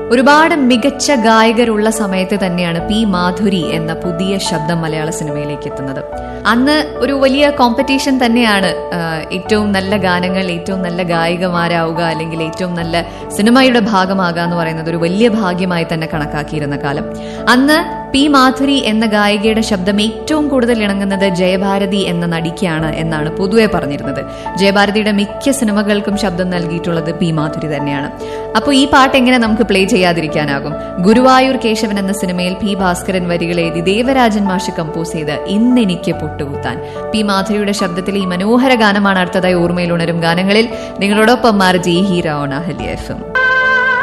ഒരുപാട് മികച്ച ഗായകരുള്ള സമയത്ത് തന്നെയാണ് പി മാധുരി എന്ന പുതിയ ശബ്ദം മലയാള സിനിമയിലേക്ക് എത്തുന്നത് അന്ന് ഒരു വലിയ കോമ്പറ്റീഷൻ തന്നെയാണ് ആ, ഏറ്റവും നല്ല ഗാനങ്ങൾ ഏറ്റവും നല്ല ഗായികമാരാവുക അല്ലെങ്കിൽ ഏറ്റവും നല്ല സിനിമയുടെ ഭാഗമാകുക എന്ന് പറയുന്നത് ഒരു വലിയ ഭാഗ്യമായി തന്നെ കണക്കാക്കിയിരുന്ന കാലം അന്ന് പി മാധുരി എന്ന ഗായികയുടെ ശബ്ദം ഏറ്റവും കൂടുതൽ ഇണങ്ങുന്നത് ജയഭാരതി എന്ന നടിക്കാണ് എന്നാണ് പൊതുവെ പറഞ്ഞിരുന്നത് ജയഭാരതിയുടെ മിക്ക സിനിമകൾക്കും ശബ്ദം നൽകിയിട്ടുള്ളത് പി മാധുരി തന്നെയാണ് അപ്പോൾ ഈ പാട്ട് എങ്ങനെ നമുക്ക് പ്ലേ ചെയ്യാതിരിക്കാനാകും ഗുരുവായൂർ കേശവൻ എന്ന സിനിമയിൽ പി ഭാസ്കരൻ വരികൾ എഴുതി ദേവരാജൻ മാഷ് കമ്പോസ് ചെയ്ത് ഇന്നെനിക്ക് പൊട്ടുകുത്താൻ പി മാധുരിയുടെ ശബ്ദത്തിലെ ഈ മനോഹര ഗാനമാണ് അടുത്തതായി ഓർമ്മയിൽ ഉണരും ഗാനങ്ങളിൽ നിങ്ങളോടൊപ്പം മാർജി ഹീറോണ ഹലിയ എഫ് എം